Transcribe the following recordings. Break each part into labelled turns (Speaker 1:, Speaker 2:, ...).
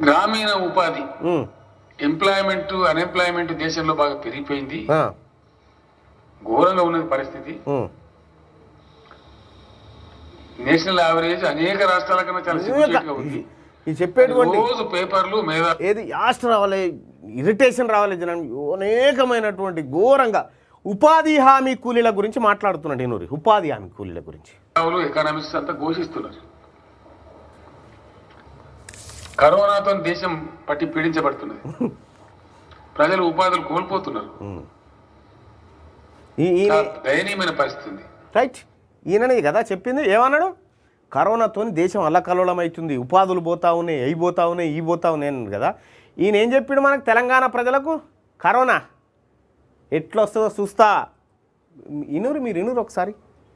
Speaker 1: గ్రామీణ ఉపాధి
Speaker 2: ఉమ్,
Speaker 1: employment unemployment దేశంలో బాగా పెరిగిపోయింది
Speaker 2: ఆ,
Speaker 1: ఘోరంగా ఉన్నది పరిస్థితి
Speaker 2: ఉమ్.
Speaker 1: నేషనల్ యావరేజ్ అనేక రాష్ట్రాల కన్నా చాలా సిగ్గుచేటుగా ఉంది
Speaker 2: ఈ చెప్పేటువంటి
Speaker 1: రోజు పేపర్లు మీద
Speaker 2: ఏది యాస్ట్ రావాలి ఇరిటేషన్ రావాలి జనం అనేకమైనటువంటి ఘోరంగా ఉపాధి హామీ కూలీల గురించి మాట్లాడుతున్నాడు ఈనూరి ఉపాధి హామీ కూలీల గురించి
Speaker 1: ఎకనామిక్స్ అంతా ఘోషిస్తున్నారు కరోనాతో దేశం పట్టి పీడించబడుతున్నది ప్రజలు ఉపాధులు కోల్పోతున్నారు
Speaker 2: ఈ ఈ
Speaker 1: చాలా దయనీయమైన పరిస్థితి ఉంది
Speaker 2: రైట్ ఈయననే కదా చెప్పింది ఏమన్నాడు కరోనాతో దేశం అల్లకల్లోలం అవుతుంది ఉపాధులు పోతా ఉన్నాయి అవి పోతా ఉన్నాయి ఈ పోతా ఉన్నాయి అన్నాడు కదా ఈయన ఏం చెప్పిండు మనకు తెలంగాణ ప్రజలకు కరోనా ఎట్లా వస్తుందో చూస్తా ఇనూరు మీరు ఇనూరు ఒకసారి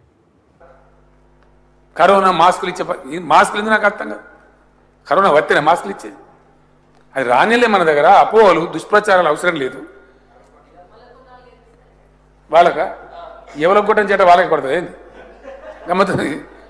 Speaker 3: కరోనా మాస్కులు ఇచ్చే ప- ఈ మాస్కులు ఎందుకు నాకు అర్థం కాదు కరోనా వస్తేనే మాస్కులు ఇచ్చేది అది రానిలే మన దగ్గర అపోహలు దుష్ప్రచారాలు అవసరం లేదు వాళ్ళక ఎవరికి కొట్టని చేట వాళ్ళకి కొడుతుంది ఏంది గమ్మతుంది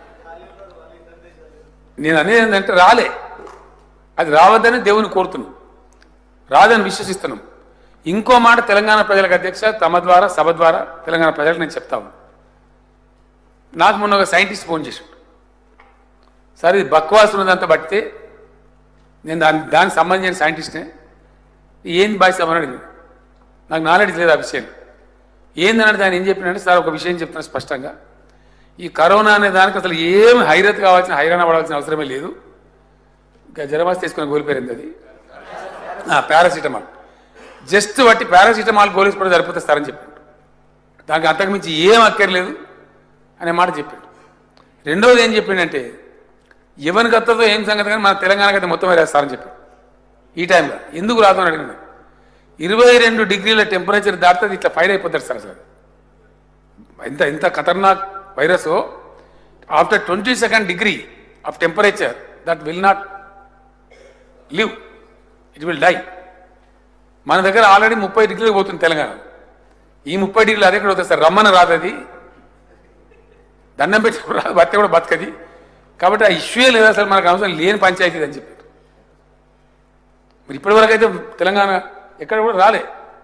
Speaker 3: నేను అనేది ఏంటంటే రాలే అది రావద్దని దేవుని కోరుతున్నాం రాదని విశ్వసిస్తున్నాం ఇంకో మాట తెలంగాణ ప్రజలకు అధ్యక్ష తమ ద్వారా సభ ద్వారా తెలంగాణ ప్రజలకు నేను చెప్తా ఉన్నాను నాకు మొన్న ఒక సైంటిస్ట్ ఫోన్ చేశాడు సార్ ఇది బక్వాస్ ఉన్నదంతా బట్టితే నేను దాని దానికి సంబంధించిన సైంటిస్ట్నే ఏంది బాయ్ సార్ అని అడిగింది నాకు నాలెడ్జ్ లేదు ఆ విషయం ఏందన్నది ఆయన ఏం చెప్పినంటే సార్ ఒక విషయం చెప్తున్నా స్పష్టంగా ఈ కరోనా అనే దానికి అసలు ఏం హైరత్ కావాల్సిన హైరాణ పడాల్సిన అవసరమే లేదు ఇంకా జ్వరమాస్ తీసుకుని గోలిపోయింది అది పారాసిటమాల్ జస్ట్ బట్టి పారాసిటమాల్ గోలేసుకోవడం సరిపోతే సార్ అని చెప్పాడు దానికి అంతకుమించి ఏం అక్కర్లేదు అనే మాట చెప్పాడు రెండవది ఏం చెప్పిండంటే ఎవరికి వస్తుందో ఏం సంగతి కానీ మన తెలంగాణకి అయితే మొత్తం వేరేస్తారని చెప్పాడు ఈ టైంలో ఎందుకు రాదు అని అడిగినాడు ఇరవై రెండు డిగ్రీల టెంపరేచర్ దాటితే ఇట్లా ఫైర్ అయిపోతారు సార్ అసలు ఎంత ఎంత ఖతర్నాక్ virus after twenty second degree of temperature that will not live it will die మన దగ్గర ఆల్రెడీ ముప్పై డిగ్రీలు పోతుంది తెలంగాణ ఈ ముప్పై డిగ్రీలు అదే ఎక్కడ అవుతుంది సార్ రమ్మని రాదు అది దండం పెట్టి కూడా రాదు బతిక కూడా బతకది కాబట్టి ఆ ఇష్యూ లేదు అసలు మనకు అవసరం లేని పంచాయతీ అని చెప్పారు మరి ఇప్పటివరకు అయితే తెలంగాణ ఎక్కడ కూడా రాలే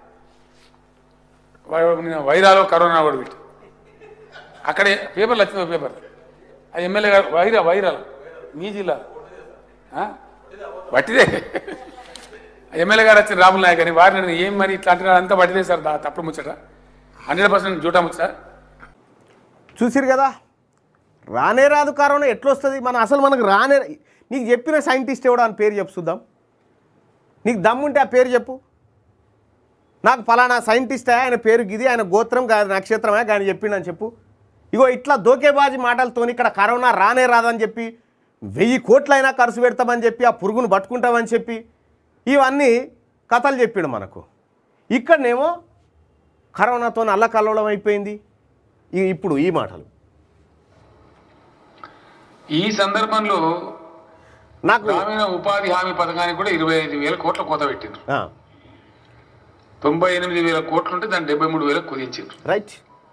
Speaker 3: వై- నిన్న వైరాలో కరోనా కూడా పెట్టి అక్కడే పేపర్లు వచ్చింది ఒక పేపర్ అది ఎమ్మెల్యే గారు వైరా వైరాలు మీ జిల్లా ఆ? వట్టిదే ఎమ్మెల్యే గారు వచ్చిన రాముల నాయక్ అని వారిని అడిగిన, ఏం మరి ఇట్లా అంటున్నారు అంతా వట్టిదే సార్ దా- తప్పుడు ముచ్చట హండ్రెడ్ పర్సెంట్ జూటా ముచ్చట
Speaker 2: చూసిరు కదా రానే రాదు కరోనా ఎట్లా వస్తుంది మన అసలు మనకు రానే నీకు చెప్పిన సైంటిస్ట్ ఎవడో అని పేరు చెప్పు చూద్దాం నీకు దమ్ముంటే ఆ పేరు చెప్పు నాకు ఫలానా సైంటిస్టే ఆయన పేరు గిది ఆయన గోత్రం గా- నక్షత్రమే కానీ చెప్పిండని చెప్పు ఇగో ఇట్లా దోకేబాజీ మాటలతోని ఇక్కడ కరోనా రానే రాదని చెప్పి వెయ్యి కోట్లైనా ఖర్చు పెడతామని చెప్పి ఆ పురుగును పట్టుకుంటామని చెప్పి ఇవన్నీ కథలు చెప్పిండు మనకు ఇక్కడనేమో కరోనాతో అల్లకల్లోలం అయిపోయింది ఈ- ఇప్పుడు ఈ మాటలు
Speaker 1: ఈ సందర్భంలో
Speaker 2: నాకు
Speaker 1: గ్రామీణ ఉపాధి హామీ పథకానికి కూడా ఇరవై ఐదు వేల కోట్ల కోత పెట్టిండ్రు
Speaker 2: ఆ,
Speaker 1: తొంభై ఎనిమిది వేల కోట్లు ఉంటే దాన్ని డెబ్బై మూడు వేలకు కుదించారు
Speaker 2: రైట్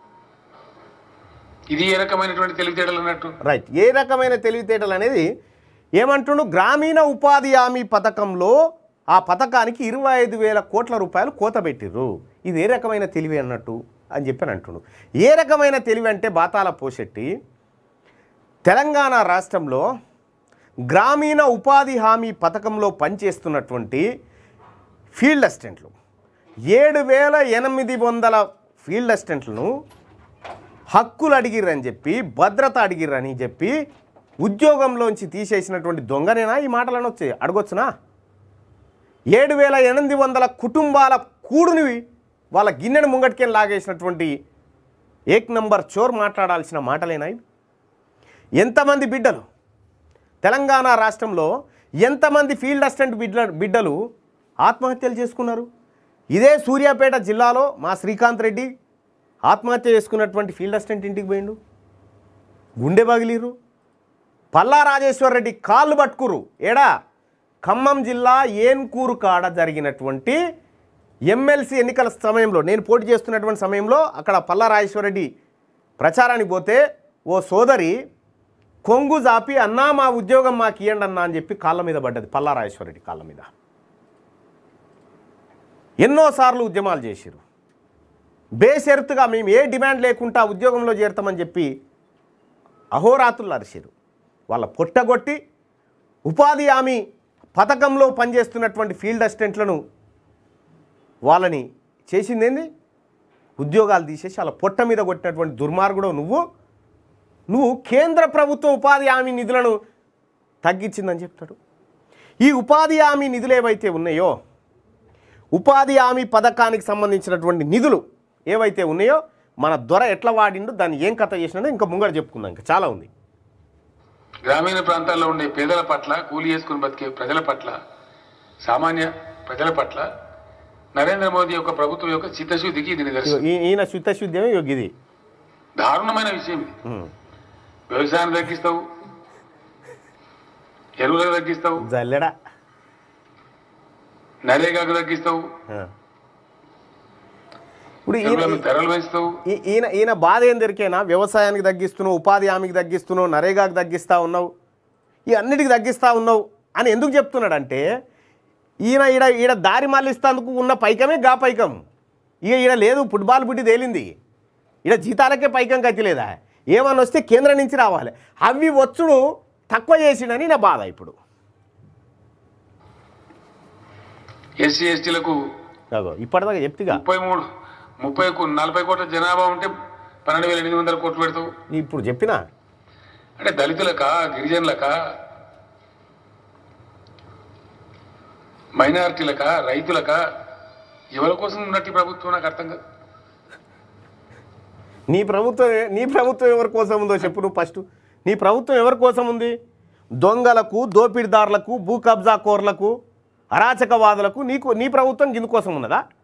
Speaker 1: ఇది ఏ రకమైనటువంటి తెలివితేటలు అన్నట్టు
Speaker 2: రైట్ ఏ రకమైన తెలివితేటలు అనేది ఏమంటుండు గ్రామీణ ఉపాధి హామీ పథకంలో ఆ పథకానికి ఇరవై ఐదు వేల కోట్ల రూపాయలు కోత పెట్టిర్రు ఇది ఏ రకమైన తెలివి అన్నట్టు అని చెప్పి అని అంటుండు ఏ రకమైన తెలివి అంటే బాతాల పోషెట్టి తెలంగాణ రాష్ట్రంలో గ్రామీణ ఉపాధి హామీ పథకంలో పనిచేస్తున్నటువంటి ఫీల్డ్ అసిస్టెంట్లు ఏడు వేల ఎనిమిది వందల ఫీల్డ్ అసిస్టెంట్లను హక్కులు అడిగిర్రని చెప్పి భద్రత అడిగిర్రని చెప్పి ఉద్యోగంలోంచి తీసేసినటువంటి దొంగనేనా ఈ మాటలను వచ్చి అడగొచ్చునా ఏడు వేల ఎనిమిది వందల కుటుంబాల కూడుని వాళ్ళ గిన్నెను ముంగటికెళ్ళి లాగేసినటువంటి ఏక్ నంబర్ చోర్ మాట్లాడాల్సిన మాటలేనా ఇవి? ఎంతమంది బిడ్డలు తెలంగాణ రాష్ట్రంలో ఎంతమంది ఫీల్డ్ అసిస్టెంట్ బిడ్డ బిడ్డలు ఆత్మహత్యలు చేసుకున్నారు ఇదే సూర్యాపేట జిల్లాలో మా శ్రీకాంత్ రెడ్డి ఆత్మహత్య చేసుకున్నటువంటి ఫీల్డ్ అసిస్టెంట్ ఇంటికి పోయిండు గుండె పగిలిరు పల్లా రాజేశ్వర్ రెడ్డి కాళ్ళు పట్టుకురు ఏడా ఖమ్మం జిల్లా ఏన్కూరు కాడ జరిగినటువంటి ఎమ్మెల్సీ ఎన్నికల సమయంలో నేను పోటీ చేస్తున్నటువంటి సమయంలో అక్కడ పల్లా రాజేశ్వర రెడ్డి ప్రచారానికి పోతే ఓ సోదరి కొంగు జాపి అన్నా మా ఉద్యోగం మాకు ఇవ్వండి అన్నా అని చెప్పి కాళ్ళ మీద పడ్డది పల్లారాజేశ్వరరెడ్డి కాళ్ళ మీద ఎన్నోసార్లు ఉద్యమాలు చేసిరు బేషరతుగా మేము ఏ డిమాండ్ లేకుండా ఉద్యోగంలో చేరుతామని చెప్పి అహోరాత్రులు అరిసిరు వాళ్ళ పొట్టగొట్టి ఉపాధి హామీ పథకంలో పనిచేస్తున్నటువంటి ఫీల్డ్ అసిస్టెంట్లను వాళ్ళని చేసింది ఏంది ఉద్యోగాలు తీసేసి వాళ్ళ పొట్ట మీద కొట్టినటువంటి దుర్మార్గుడు నువ్వు నువ్వు కేంద్ర ప్రభుత్వ ఉపాధి హామీ నిధులను తగ్గించిందని చెప్తాడు ఈ ఉపాధి హామీ నిధులు ఏవైతే ఉన్నాయో ఉపాధి హామీ పథకానికి సంబంధించినటువంటి నిధులు ఏవైతే ఉన్నాయో మన దొర ఎట్లా వాడిండు దాన్ని ఏం కథ చేసినాడో ఇంకా ముంగడ చెప్పుకుందాం ఇంకా చాలా ఉంది
Speaker 1: గ్రామీణ ప్రాంతాల్లో ఉండే పేదల పట్ల కూలి చేసుకుని బతికే ప్రజల పట్ల సామాన్య ప్రజల పట్ల నరేంద్ర మోదీ యొక్క ప్రభుత్వం యొక్క చిత్తశుద్ధికి ఇది
Speaker 2: ఇగో
Speaker 1: నిదర్శనం
Speaker 2: ఈ- ఈయన శుద్ధశుద్ధమే ఇగో ఇది
Speaker 1: దారుణమైన విషయం ఇది
Speaker 2: ఉమ్.
Speaker 1: వ్యవసాయాన్ని తగ్గిస్తావు ఎరువులకు తగ్గిస్తావు
Speaker 2: జల్లెడ
Speaker 1: నరేగాకు తగ్గిస్తావు
Speaker 2: ఆ. ఇప్పుడు ఈయన
Speaker 1: ఎరువులను ధరలు పెంచుతావు
Speaker 2: ఈ- ఈయన ఈయన బాధ ఏం దొరికేనా వ్యవసాయానికి తగ్గిస్తున్నావు ఉపాధి హామీకి తగ్గిస్తున్నావు నరేగాకి తగ్గిస్తా ఉన్నావు ఈ అన్నిటికి తగ్గిస్తా ఉన్నావు అని ఎందుకు చెప్తున్నాడంటే ఈయన ఈడ ఈడ దారి మళ్ళిస్తందుకు ఉన్న పైకమే గా పైకం ఇక ఈడ లేదు ఫుట్బాల్ బుడ్డి తేలింది ఈడ జీతాలకే పైకం గతి లేదా ఏమన్నా వస్తే కేంద్రం నుంచి రావాలి అవి వచ్చుడు తక్కువ చేసిండని నా బాధ ఇప్పుడు
Speaker 1: ఎస్సీ ఎస్టీలకు
Speaker 2: అగో ఇప్పటిదాకా చెప్తిగా
Speaker 1: ముప్పై మూడు ముప్పై కో- నలభై కోట్ల జనాభా ఉంటే పన్నెండు వేల ఎనిమిది వందల కోట్లు పెడతావు
Speaker 2: ఇప్పుడు చెప్పినా
Speaker 1: అంటే దళితులకా గిరిజనులకా మైనారిటీలకా రైతులకా ఎవరి కోసం ఉన్నట్టు ఈ ప్రభుత్వం నాకు అర్థం కాదు
Speaker 2: నీ ప్రభుత్వం ఏ- నీ ప్రభుత్వం ఎవరి కోసం ఉందో చెప్పు నువ్వు ఫస్ట్ నీ ప్రభుత్వం ఎవరి కోసం ఉంది దొంగలకు దోపిడిదారులకు భూ కబ్జా కోర్లకు అరాచకవాదులకు నీకు నీ ప్రభుత్వం ఇందుకోసం ఉన్నదా